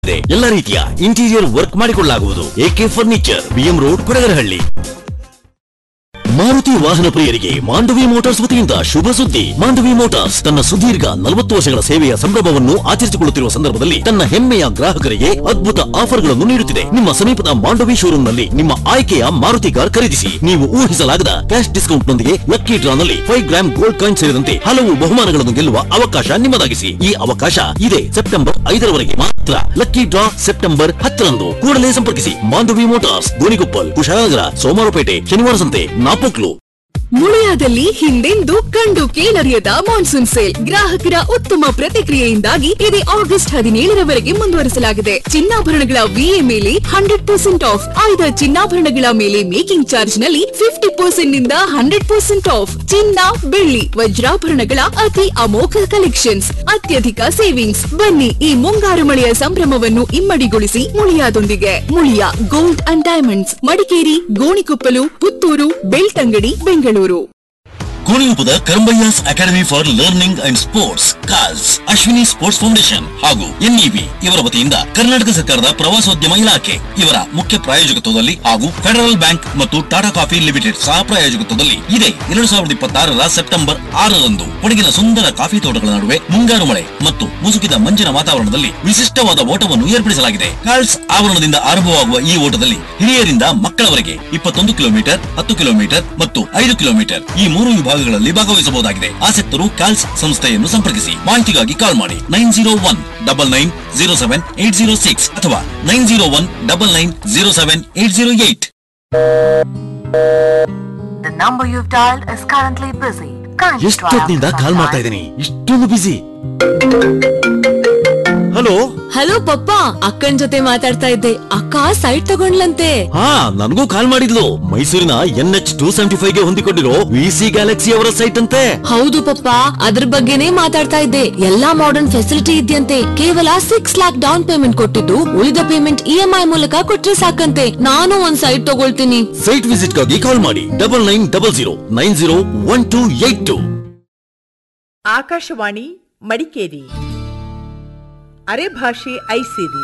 ಇದೆ ಎಲ್ಲ ರೀತಿಯ ಇಂಟೀರಿಯರ್ ವರ್ಕ್ ಮಾಡಿಕೊಳ್ಳಲಾಗುವುದು AK furniture BM road Kodagarahalli Maruti ವಾಹನ ಪ್ರಿಯರಿಗೆ ಮಾಂಡವಿ ಮೋಟಾರ್ಸ್ ವತಿಯಿಂದ ಶುಭ ಸುದ್ದಿ ಮಾಂಡವಿ ಮೋಟಾರ್ಸ್ ತನ್ನ ಸುದೀರ್ಘ ನಲವತ್ತು ವರ್ಷಗಳ ಸೇವೆಯ ಸಂಭ್ರಮವನ್ನು ಆಚರಿಸಿಕೊಳ್ಳುತ್ತಿರುವ ಸಂದರ್ಭದಲ್ಲಿ ತನ್ನ ಹೆಮ್ಮೆಯ ಗ್ರಾಹಕರಿಗೆ ಅದ್ಭುತ ಆಫರ್ಗಳನ್ನು ನೀಡುತ್ತಿದೆ ನಿಮ್ಮ ಸಮೀಪದ ಮಾಂಡವಿ ಶೋರೂಮ್ನಲ್ಲಿ ನಿಮ್ಮ ಆಯ್ಕೆಯ ಮಾರುತಿ ಕಾರ್ ಖರೀದಿಸಿ ನೀವು ಊಹಿಸಲಾಗದ ಕ್ಯಾಶ್ ಡಿಸ್ಕೌಂಟ್ ನೊಂದಿಗೆ ಲಕ್ಕಿ ಡ್ರಾನಲ್ಲಿ ಫೈವ್ ಗ್ರಾಮ್ ಗೋಲ್ಡ್ ಕಾಯಿನ್ ಸೇರಿದಂತೆ ಹಲವು ಬಹುಮಾನಗಳನ್ನು ಗೆಲ್ಲುವ ಅವಕಾಶ ನಿಮ್ಮದಾಗಿಸಿ ಈ ಅವಕಾಶ ಇದೆ ಸೆಪ್ಟೆಂಬರ್ ಐದರವರೆಗೆ ಮಾತ್ರ ಲಕ್ಕಿ ಡ್ರಾ ಸೆಪ್ಟೆಂಬರ್ ಹತ್ತರಂದು ಕೂಡಲೇ ಸಂಪರ್ಕಿಸಿ ಮಾಂಡವಿ ಮೋಟಾರ್ಸ್ ಗೋಣಿಕೊಪ್ಪಲ್ ಕುಶಾಲನಗರ ಸೋಮವಾರಪೇಟೆ ಶನಿವಾರ ಸಂತೆ ನಾಪೋಕ್ಲು ಮುಳಿಯಾದಲ್ಲಿ ಹಿಂದೆಂದೂ ಕಂಡು ಕೇಳರಿಯದ ಮಾನ್ಸೂನ್ ಸೇಲ್ ಗ್ರಾಹಕರ ಉತ್ತಮ ಪ್ರತಿಕ್ರಿಯೆಯಿಂದಾಗಿ ಇದು ಆಗಸ್ಟ್ ಹದಿನೇಳರವರೆಗೆ ಮುಂದುವರಿಸಲಾಗಿದೆ ಚಿನ್ನಾಭರಣಗಳ ವಿಎ ಮೇಲೆ ಹಂಡ್ರೆಡ್ ಪರ್ಸೆಂಟ್ ಆಫ್ ಆಯ್ದ ಚಿನ್ನಾಭರಣಗಳ ಮೇಲೆ ಮೇಕಿಂಗ್ ಚಾರ್ಜ್ ನಲ್ಲಿ ಫಿಫ್ಟಿ ಪರ್ಸೆಂಟ್ ನಿಂದ ಹಂಡ್ರೆಡ್ ಪರ್ಸೆಂಟ್ ಆಫ್ ಚಿನ್ನ ಬೆಳ್ಳಿ ವಜ್ರಾಭರಣಗಳ ಅತಿ ಅಮೋಘ ಕಲೆಕ್ಷನ್ಸ್ ಅತ್ಯಧಿಕ ಸೇವಿಂಗ್ಸ್ ಬನ್ನಿ ಈ ಮುಂಗಾರು ಮಳೆಯ ಸಂಭ್ರಮವನ್ನು ಇಮ್ಮಡಿಗೊಳಿಸಿ ಮುಳಿಯಾದೊಂದಿಗೆ Muliya gold and diamonds Madikeri Gonikoppalu Puttur Belthangady Bengaluru ಕೋಣಿಂಪುದ Karambaiah's academy for learning and sports calls Ashwini sports foundation ಹಾಗೂ ಎನ್ಇಬಿ ಇವರ ವತಿಯಿಂದ ಕರ್ನಾಟಕ ಸರ್ಕಾರದ ಪ್ರವಾಸೋದ್ಯಮ ಇಲಾಖೆ ಇವರ ಮುಖ್ಯ ಪ್ರಾಯೋಜಕತ್ವದಲ್ಲಿ ಹಾಗೂ ಫೆಡರಲ್ ಬ್ಯಾಂಕ್ ಮತ್ತು ಟಾಟಾ ಕಾಫಿ ಲಿಮಿಟೆಡ್ ಸಹ ಪ್ರಾಯೋಜಕತ್ವದಲ್ಲಿ ಇದೆ ಎರಡು ಸಾವಿರದ ಇಪ್ಪತ್ತಾರರ ಸೆಪ್ಟೆಂಬರ್ ಆರರಂದು ಕೊಡಗಿನ ಸುಂದರ ಕಾಫಿ ತೋಟಗಳ ನಡುವೆ ಮುಂಗಾರು ಮಳೆ ಮತ್ತು ಮುಸುಕಿದ ಮಂಜಿನ ವಾತಾವರಣದಲ್ಲಿ ವಿಶಿಷ್ಟವಾದ ಓಟವನ್ನು ಏರ್ಪಡಿಸಲಾಗಿದೆ ಕಾಲ್ಸ್ ಆವರಣದಿಂದ ಆರಂಭವಾಗುವ ಈ ಓಟದಲ್ಲಿ ಹಿರಿಯರಿಂದ ಮಕ್ಕಳವರೆಗೆ ಇಪ್ಪತ್ತೊಂದು ಕಿಲೋಮೀಟರ್ ಹತ್ತು ಕಿಲೋಮೀಟರ್ ಮತ್ತು ಐದು ಕಿಲೋಮೀಟರ್ ಈ ಮೂರು ವಿಭಾಗಗಳಲ್ಲಿ ಭಾಗವಹಿಸಬಹುದಾಗಿದೆ ಆಸಕ್ತರು ಕಾಲ್ಸ್ ಸಂಸ್ಥೆಯನ್ನು ಸಂಪರ್ಕಿಸಿ ಮಾಹಿತಿಗಾಗಿ ಕಾಲ್ ಮಾಡಿ nine zero one double nine zero seven eight zero six ಅಥವಾ nine zero one double nine zero seven eight zero eight The number you've dialed is currently busy. Kindly try ಎಷ್ಟೊತ್ತಿನಿಂದ after call some ಮಾಡ್ತಾ time. ಇದ್ದೀನಿ ಇಷ್ಟೊಂದು ಬಿಸಿ hello hello ಪಪ್ಪ ಅಕ್ಕನ್ ಜೊತೆ ಮಾತಾಡ್ತಾ ಇದ್ದೆ ಅಕ್ಕ ಸೈಟ್ ತಗೊಂಡ್ಲಂತೆ ಹಾ ನನಗೂ ಕಾಲ್ ಮಾಡಿದ್ಲು ಮೈಸೂರಿನ ಎನ್ ಎಚ್ ಟೂ ಸೆವೆಂಟಿ ಫೈವ್ ಗೆ ಹೊಂದಿಕೊಂಡಿರೋ ವಿ ಸಿ ಗ್ಯಾಲಕ್ಸಿ ಅವರ ಸೈಟ್ ಅಂತೆ ಹೌದು ಪಪ್ಪ ಅದ್ರ ಬಗ್ಗೆನೇ ಮಾತಾಡ್ತಾ ಇದ್ದೆ ಎಲ್ಲಾ ಮಾಡರ್ನ್ ಫೆಸಿಲಿಟಿ ಇದೆಯಂತೆ ಕೇವಲ ಸಿಕ್ಸ್ ಲ್ಯಾಕ್ ಡೌನ್ ಪೇಮೆಂಟ್ ಕೊಟ್ಟಿದ್ದು ಉಳಿದ ಪೇಮೆಂಟ್ ಇ ಎಂ ಐ ಮೂಲಕ ಕೊಟ್ರೆ ಸಾಕಂತೆ ನಾನು ಒಂದ್ ಸೈಟ್ ತಗೊಳ್ತೀನಿ ಸೈಟ್ ವಿಸಿಟ್ ಗಾಗಿ ಕಾಲ್ ಮಾಡಿ double nine double zero nine zero one two eight two Akashvani Madikeri Arebhashe Aisiri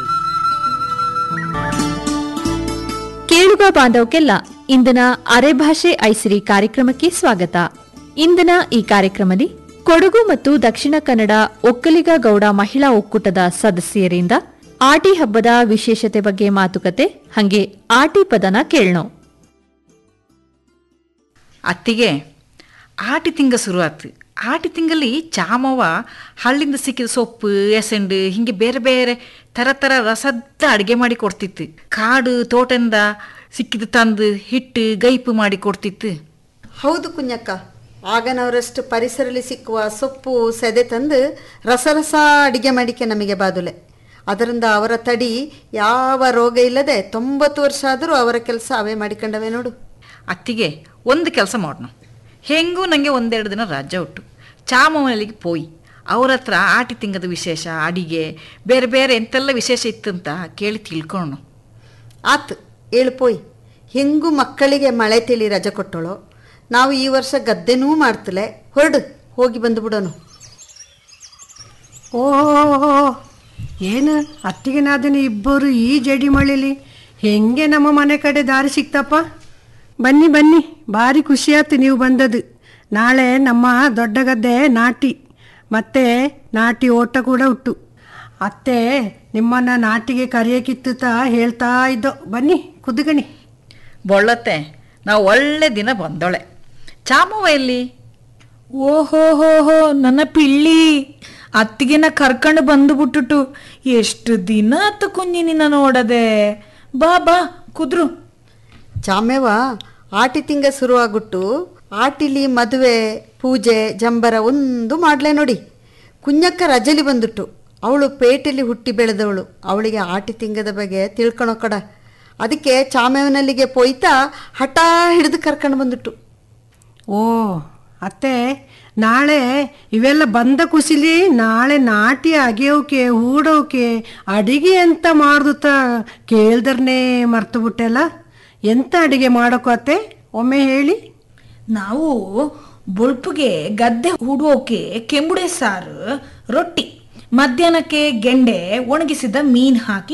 ಕೇಳುಗ ಬಾಂಧವಕ್ಕೆಲ್ಲ ಇಂದಿನ ಅರೆಭಾಷೆ ಐಸಿರಿ ಕಾರ್ಯಕ್ರಮಕ್ಕೆ ಸ್ವಾಗತ ಇಂದಿನ ಈ ಕಾರ್ಯಕ್ರಮದಲ್ಲಿ ಕೊಡಗು ಮತ್ತು ದಕ್ಷಿಣ ಕನ್ನಡ ಒಕ್ಕಲಿಗ ಗೌಡ ಮಹಿಳಾ ಒಕ್ಕೂಟದ ಸದಸ್ಯರಿಂದ ಆಟಿ ಹಬ್ಬದ ವಿಶೇಷತೆ ಬಗ್ಗೆ ಮಾತುಕತೆ ಹಂಗೆ ಆಟಿ ಪದನ ಕೇಳೋಣ ಅತ್ತಿಗೆ ಆಟಿ ತಿಂಗ ಶುರು ಆತು ಆಟಿ ತಿಂಗಲ್ಲಿ ಚಾಮವ್ವ ಹಳ್ಳಿಂದ ಸಿಕ್ಕಿದ ಸೊಪ್ಪು ಎಸೆಂಡು ಹಿಂಗೆ ಬೇರೆ ಬೇರೆ ಥರ ಥರ ರಸದ್ದ ಅಡುಗೆ ಮಾಡಿ ಕೊಡ್ತಿತ್ತು ಕಾಡು ತೋಟದಿಂದ ಸಿಕ್ಕಿದ ತಂದು ಹಿಟ್ಟು ಗೈಪು ಮಾಡಿ ಕೊಡ್ತಿತ್ತು ಹೌದು ಕುഞ്ഞಕ್ಕ ಆಗನವರಷ್ಟು ಪರಿಸರಲ್ಲಿ ಸಿಕ್ಕುವ ಸೊಪ್ಪು ಸೆದೆ ತಂದು ರಸರಸ ಅಡಿಗೆ ಮಾಡಿಕೆ ನಮಗೆ ಬಾದುಲೆ ಅದರಿಂದ ಅವರ ತಡಿ ಯಾವ ರೋಗ ಇಲ್ಲದೆ ತೊಂಬತ್ತು ವರ್ಷ ಆದರೂ ಅವರ ಕೆಲಸ ಅವೇ ಮಾಡಿಕೊಂಡವೆ ನೋಡು ಅತ್ತಿಗೆ ಒಂದು ಕೆಲಸ ಮಾಡೋಣ ಹೆಂಗೂ ನನಗೆ ಒಂದೆರಡು ದಿನ ರಜೆ ಉಂಟು ಚಾಮವನಲ್ಲಿಗೆ ಪೋಯಿ ಅವ್ರ ಹತ್ರ ಆಟಿ ತಿಂಗದ ವಿಶೇಷ ಅಡಿಗೆ ಬೇರೆ ಬೇರೆ ಎಂತೆಲ್ಲ ವಿಶೇಷ ಇತ್ತಂತ ಕೇಳಿ ತಿಳ್ಕೊಂಡು ಆತ್ ಏಳ್ಪೋಯ್ ಹೆಂಗೂ ಮಕ್ಕಳಿಗೆ ಮಳೆ ತಿಳಿ ರಜೆ ಕೊಟ್ಟಳು ನಾವು ಈ ವರ್ಷ ಗದ್ದೆನೂ ಮಾಡ್ತಲೆ ಹೊರಡು ಹೋಗಿ ಬಂದು ಬಿಡೋನು ಓಹೋ ಏನು ಅತ್ತಿಗೆನಾದನ ಇಬ್ಬರು ಈ ಜಡಿ ಮಳೆಲಿ ಹೆಂಗೆ ನಮ್ಮ ಮನೆ ಕಡೆ ದಾರಿ ಸಿಕ್ತಪ್ಪ ಬನ್ನಿ ಬನ್ನಿ ಭಾರಿ ಖುಷಿ ಆಯ್ತು ನೀವು ಬಂದದ್ದು ನಾಳೆ ನಮ್ಮ ದೊಡ್ಡ ಗದ್ದೆ ನಾಟಿ ಮತ್ತೆ ನಾಟಿ ಓಟ ಕೂಡ ಉಂಟು ಅತ್ತೆ ನಿಮ್ಮನ್ನು ನಾಟಿಗೆ ಕರೆಯೋಕಿತ್ತು ತಾ ಹೇಳ್ತಾ ಇದ್ದೋ ಬನ್ನಿ ಕುದ್ಗಣಿ ಬೊಳ್ಳತ್ತೆ ನಾವು ಒಳ್ಳೆ ದಿನ ಬಂದೋಳೆ ಚಾಮವ್ವ ಎಲ್ಲಿ ಓಹೋ ಹೋ ಹೋ ನನ್ನ ಪಿಳ್ಳಿ ಅತ್ತಿಗೆನ ಕರ್ಕೊಂಡು ಬಂದುಬಿಟ್ಟುಟು ಎಷ್ಟು ದಿನ ಆತ ಕುഞ്ഞಿ ನಿನ್ನ ನೋಡದೆ ಬಾ ಬಾ ಕುದ್ರು ಚಾಮೆವ ಆಟಿ ತಿಂಗ ಶುರುವಾಗುಟ್ಟು ಆಟಿಲಿ ಮದುವೆ ಪೂಜೆ ಜಂಬರ ಒಂದು ಮಾಡ್ಲೆ ನೋಡಿ ಕುഞ്ഞಕ್ಕ ರಜಲಿ ಬಂದುಟ್ಟು ಅವಳು ಪೇಟೆಲಿ ಹುಟ್ಟಿ ಬೆಳೆದವಳು ಅವಳಿಗೆ ಆಟಿ ತಿಂಗದ ಬಗ್ಗೆ ತಿಳ್ಕೊಳೋ ಕಡ ಅದಕ್ಕೆ ಚಾಮೆವನಲ್ಲಿಗೆ ಪೋಯ್ತಾ ಹಠ ಹಿಡಿದು ಕರ್ಕೊಂಡು ಬಂದುಟ್ಟು ಓ ಅತ್ತೆ ನಾಳೆ ಇವೆಲ್ಲ ಬಂದ ಕುಸಿಲಿ ನಾಳೆ ನಾಟಿ ಅಗೆಯೋಕೆ ಹೂಡೋಕೆ ಅಡಿಗೆ ಎಂತ ಮಾಡ್ದುತ್ತ ಕೇಳ್ದರ್ನೇ ಮರ್ತು ಬಿಟ್ಟೆಲ್ಲ ಎಂತ ಅಡಿಗೆ ಮಾಡೋಕು ಅತ್ತೆ ಒಮ್ಮೆ ಹೇಳಿ ನಾವು ಬೊಳ್ಪುಗೆ ಗದ್ದೆ ಹೂಡೋಕೆ ಕೆಂಬುಡೆ ಸಾರು ರೊಟ್ಟಿ ಮಧ್ಯಾಹ್ನಕ್ಕೆ ಗೆಂಡೆ ಒಣಗಿಸಿದ ಮೀನ್ ಹಾಕಿ